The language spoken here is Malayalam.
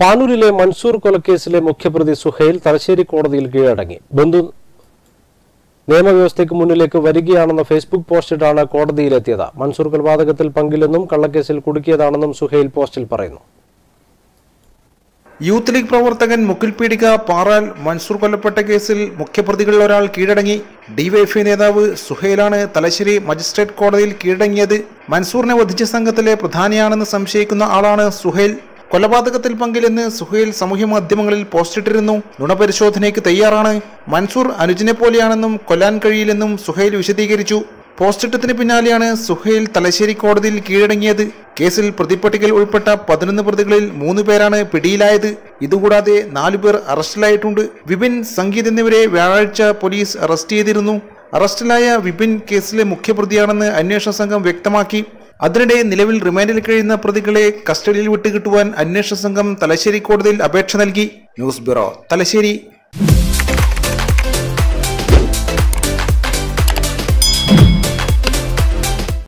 പാനൂരിലെ മൻസൂർ കൊലക്കേസിലെ മുഖ്യപ്രതി സുഹൈൽ തലശ്ശേരി കോടതിയിൽ കീഴടങ്ങി ബന്ധു നിയമവ്യവസ്ഥയ്ക്ക് മുന്നിലേക്ക് വരികയാണെന്ന ഫേസ്ബുക്ക് പോസ്റ്റിട്ടാണ് കോടതിയിലെത്തിയത് മൻസൂർ കൊലപാതകത്തിൽ പങ്കില്ലെന്നും കള്ളക്കേസിൽ കുടുക്കിയതാണെന്നും സുഹൈൽ പോസ്റ്റിൽ പറയുന്നു യൂത്ത് ലീഗ് പ്രവർത്തകൻ മുക്കിൽ പീടിക പാറാൽ മൻസൂർ കൊല്ലപ്പെട്ട കേസിൽ മുഖ്യപ്രതികളിൽ ഒരാൾ കീഴടങ്ങി ഡിവൈഎഫ്ഐ നേതാവ് സുഹൈലാണ് തലശ്ശേരി മജിസ്ട്രേറ്റ് കോടതിയിൽ കീഴടങ്ങിയത് മൻസൂറിനെ വധിച്ച സംഘത്തിലെ പ്രധാനിയാണെന്ന് സംശയിക്കുന്ന ആളാണ് സുഹൈൽ കൊലപാതകത്തിൽ പങ്കിലെന്ന് സുഹൈൽ സാമൂഹ്യ മാധ്യമങ്ങളിൽ പോസ്റ്റിട്ടിരുന്നു നുണപരിശോധനയ്ക്ക് തയ്യാറാണ് മൻസൂർ അനുജിനെ പോലെയാണെന്നും കൊല്ലാൻ കഴിയില്ലെന്നും സുഹൈൽ വിശദീകരിച്ചു പോസ്റ്റിട്ടത്തിന് പിന്നാലെയാണ് സുഹൈൽ തലശ്ശേരി കോടതിയിൽ കീഴടങ്ങിയത് കേസിൽ പ്രതിപ്പട്ടികയിൽ ഉൾപ്പെട്ട പതിനൊന്ന് പ്രതികളിൽ മൂന്ന് പേരാണ് പിടിയിലായത് ഇതുകൂടാതെ നാലു പേർ അറസ്റ്റിലായിട്ടുണ്ട് വിപിൻ സംഗീത് എന്നിവരെ വ്യാഴാഴ്ച പോലീസ് അറസ്റ്റ് ചെയ്തിരുന്നു അറസ്റ്റിലായ വിപിൻ കേസിലെ മുഖ്യപ്രതിയാണെന്ന് അന്വേഷണ സംഘം വ്യക്തമാക്കി അതിനിടെ നിലവിൽ റിമാൻഡിൽ കഴിയുന്ന പ്രതികളെ കസ്റ്റഡിയിൽ വിട്ടുകിട്ടുവാൻ അന്വേഷണ സംഘം തലശ്ശേരി കോടതിയിൽ അപേക്ഷ നൽകി ന്യൂസ് ബ്യൂറോ തലശ്ശേരി